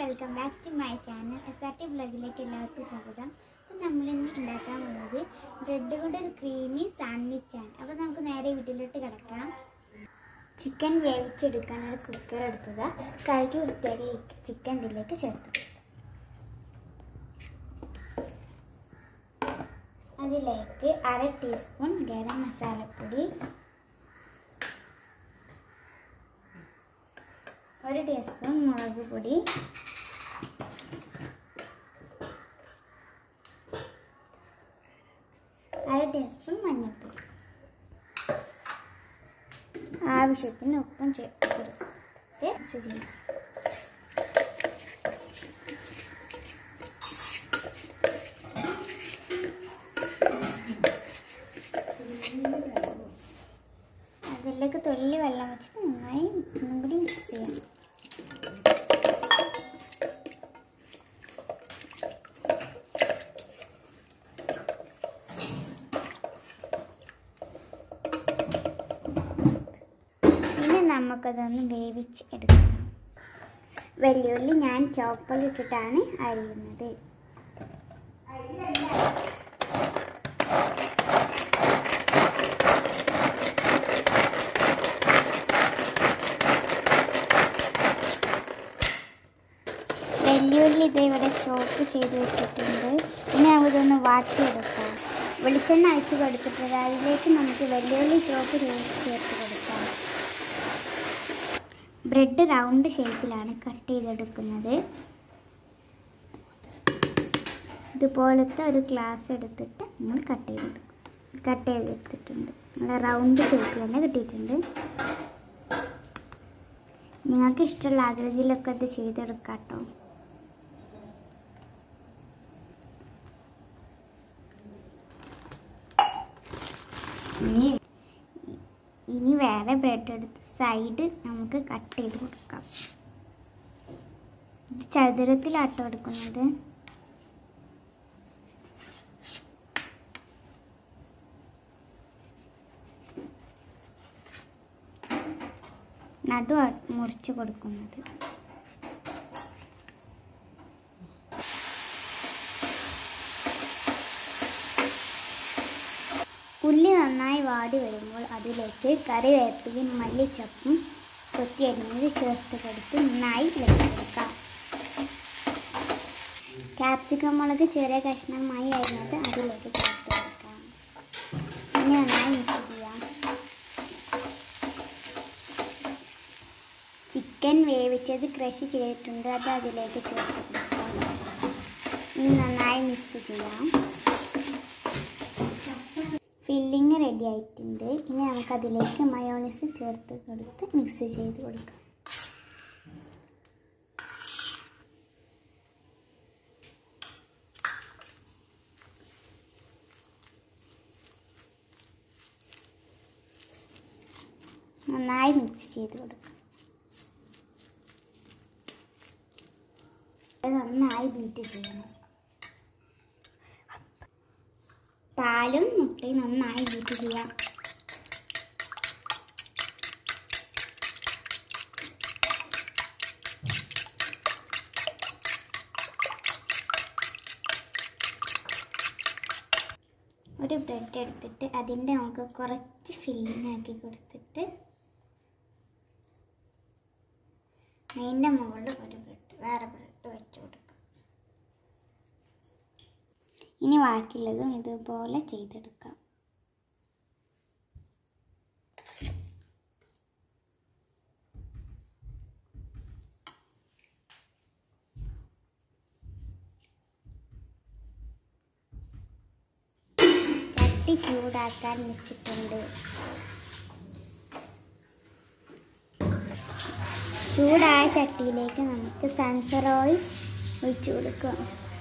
Welcome back to my channel S R T ബ്ലോഗിലേക്ക് എല്ലാവർക്കും സ്വാഗതം അപ്പം നമ്മളിന്ന് ഉണ്ടാക്കാൻ പോകുന്നത് ബ്രെഡ് കൊണ്ട് ഒരു ക്രീമി സാൻഡ്വിച്ചാണ് അപ്പോൾ നമുക്ക് നേരെ വീട്ടിലോട്ട് കിടക്കാം ചിക്കൻ വേവിച്ചെടുക്കാൻ ഒരു കുക്കർ എടുക്കുക കഴുകി വൃത്തിയാക്കി ചിക്കൻ ഇതിലേക്ക് ചേർത്ത് കൊടുക്കുക. അതിലേക്ക് അര ടീസ്പൂൺ ഗരം മസാലപ്പൊടി ഒരു ടീസ്പൂൺ മുളക് പൊടി അര ടീസ്പൂൺ മഞ്ഞൾപ്പൊടി ആവശ്യത്തിന് ഉപ്പും ചേർത്ത് കൊടുത്ത് മിക്സ് ചെയ്യാം അതിലേക്ക് തുള്ളി വെള്ളം വെച്ചിട്ട് നന്നായി ഒന്നും കൂടി മിക്സ് ചെയ്യാം ഇനി നമുക്കതൊന്ന് വേവിച്ച് എടുക്കണം വെല്ലുള്ളി ഞാൻ ചോപ്പറിലിട്ടിട്ടാണ് അരിയുന്നത് വെല്ലുള്ളി ഇത് ഇവിടെ ചോപ്പ് ചെയ്ത് വെച്ചിട്ടുണ്ട് ഇനി നമുക്കിതൊന്ന് വാട്ടിയെടുക്കാം വെളിച്ചെണ്ണ അയച്ച് കൊടുത്തിട്ടുണ്ട് അതിലേക്ക് നമുക്ക് വെല്ലുള്ളി ചോപ്പ് ചെയ്ത് ചേർത്ത് കൊടുക്കാം ബ്രെഡ് റൗണ്ട് ഷേപ്പിലാണ് കട്ട് ചെയ്തെടുക്കുന്നത് ഇതുപോലത്തെ ഒരു ഗ്ലാസ് എടുത്തിട്ട് നമ്മൾ കട്ട് ചെയ്തെടുക്കും കട്ട് ചെയ്തെടുത്തിട്ടുണ്ട് നല്ല റൗണ്ട് ഷേപ്പിൽ തന്നെ കിട്ടിയിട്ടുണ്ട് നിങ്ങൾക്ക് ഇഷ്ടമുള്ള ആകൃതിയിലൊക്കെ ഇത് ചെയ്തെടുക്കാം കേട്ടോ ഇനി ഇനി വേറെ ബ്രെഡ് എടുത്ത് സൈഡ് നമുക്ക് കട്ട് ചെയ്ത് കൊടുക്കാം ഇത് ചതുരത്തിലാട്ടോ എടുക്കുന്നത് നടു മുറിച്ച് കൊടുക്കുന്നത് ഉള്ളി നന്നായി വാടി വരുമ്പോൾ അതിലേക്ക് കറിവേപ്പിലയും മല്ലിച്ചപ്പും കൊത്തിയരിഞ്ഞത് ചേർത്ത് കൊടുത്ത് നന്നായി വെച്ചെടുക്കാം ക്യാപ്സിക്കം മുളക് ചെറിയ കഷ്ണമായി അരിഞ്ഞത് അതിലേക്ക് ചേർത്ത് കൊടുക്കാം ഇനി നന്നായി മിക്സ് ചെയ്യാം ചിക്കൻ വേവിച്ചത് ക്രഷ് ചെയ്തിട്ടുണ്ട് അത് അതിലേക്ക് ചേർത്ത് കൊടുക്കാം ഇനി നന്നായി മിക്സ് ചെയ്യാം ഫില്ലിങ് റെഡി ആയിട്ടുണ്ട് ഇനി നമുക്ക് അതിലേക്ക് മയോണൈസ് ചേർത്ത് കൊടുത്ത് മിക്സ് ചെയ്ത് കൊടുക്കാം നന്നായി മിക്സ് ചെയ്ത് കൊടുക്കാം അത് നന്നായി ബീറ്റ് ചെയ്യണം പാലും മുട്ടയും നന്നായി ബീറ്റ് ചെയ്യാം ഒരു ബ്രെഡ് എടുത്തിട്ട് അതിൻ്റെ നമുക്ക് കുറച്ച് ഫില്ലിംഗ് ആക്കി കൊടുത്തിട്ട് അതിൻ്റെ മുകളിൽ ഒരു ബ്രെഡ് വേറെ ബ്രെഡ് വെച്ച് കൊടുക്കാം ഇനി ബാക്കിയുള്ളതും ഇതുപോലെ ചെയ്തെടുക്കാം ചട്ടി ചൂടാക്കാൻ വെച്ചിട്ടുണ്ട് ചൂടായ ചട്ടിയിലേക്ക് നമുക്ക് സൺഫ്ലവർ ഓയിൽ ഒഴിച്ചു കൊടുക്കാം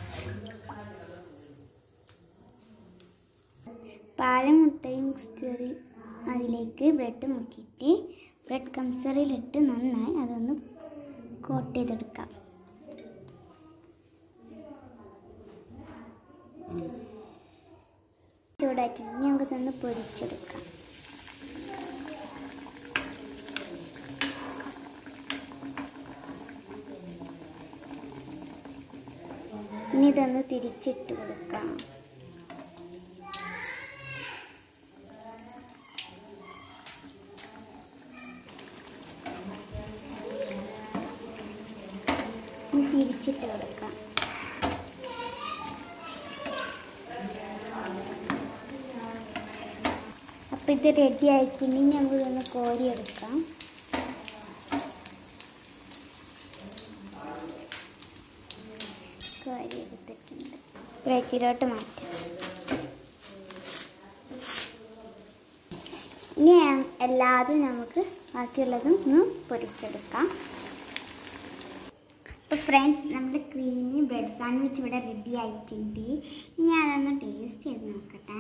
പാലും മുട്ടയും മിക്സ്ചറി അതിലേക്ക് ബ്രെഡ് മുക്കിയിട്ട് ബ്രെഡ് കംസറിലിട്ട് നന്നായി അതൊന്ന് കോട്ട് ചെയ്തെടുക്കാം ചൂടായിട്ടുണ്ട് ഇനി നമുക്കിതൊന്ന് പൊരിച്ചെടുക്കാം ഇനി ഇതൊന്ന് തിരിച്ചിട്ട് കൊടുക്കാം ഇനി തിരിച്ചിട്ട് കൊടുക്കാം അപ്പം ഇത് റെഡി ആയിട്ടുണ്ട് ഇനി നമുക്ക് ഇതൊന്ന് കോരിയെടുക്കാം കോരി എടുത്തിട്ടുണ്ട് പ്ലേറ്റിലോട്ട് മാറ്റാം ഇനി ഞാൻ എല്ലാതും നമുക്ക് ബാക്കിയുള്ളതും ഒന്ന് പൊരിച്ചെടുക്കാം അപ്പോൾ ഫ്രണ്ട്സ് നമ്മുടെ ക്രീമി ബ്രെഡ് സാൻഡ്വിച്ച് ഇവിടെ റെഡി ആയിട്ടുണ്ട് ഇനി ഞാനതൊന്ന് ടേസ്റ്റ് ചെയ്ത് നോക്കട്ടെ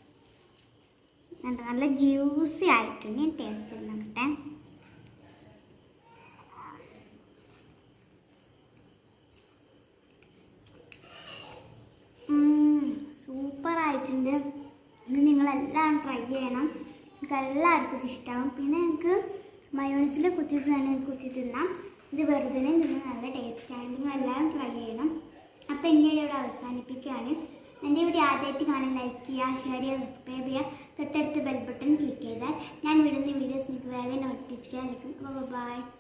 നല്ല നല്ല ജ്യൂസി ആയിട്ടുണ്ട് ഞാൻ ടേസ്റ്റ് ചെയ്ത് നോക്കട്ടെ സൂപ്പർ ആയിട്ടുണ്ട് ഇത് നിങ്ങളെല്ലാം ട്രൈ ചെയ്യണം നിങ്ങൾക്ക് എല്ലാവർക്കും ഇത് ഇഷ്ടമാവും പിന്നെ നിങ്ങൾക്ക് മയോണീസിൽ കുത്തിയിട്ട് തന്നെ കുത്തി തിന്നാം ഇത് വെറുതെ തിന്ന് നല്ല ടേസ്റ്റാണ് നിങ്ങളെല്ലാവരും ട്രൈ ചെയ്യണം അപ്പോൾ എൻ്റെ വീഡിയോ ഇവിടെ അവസാനിപ്പിക്കുകയാണ് എൻ്റെ വീഡിയോ ആദ്യമായിട്ട് കാണാൻ ലൈക്ക് ചെയ്യുക ഷെയർ ചെയ്യുക സബ്സ്ക്രൈബ് ചെയ്യുക തൊട്ടടുത്ത് ബെൽ ബട്ടൺ ക്ലിക്ക് ചെയ്താൽ ഞാൻ വിടുന്ന വീഡിയോസ് നിങ്ങൾക്ക് വേഗം നോട്ടിഫിക്കേഷൻ ലഭിക്കും അപ്പോൾ ബൈ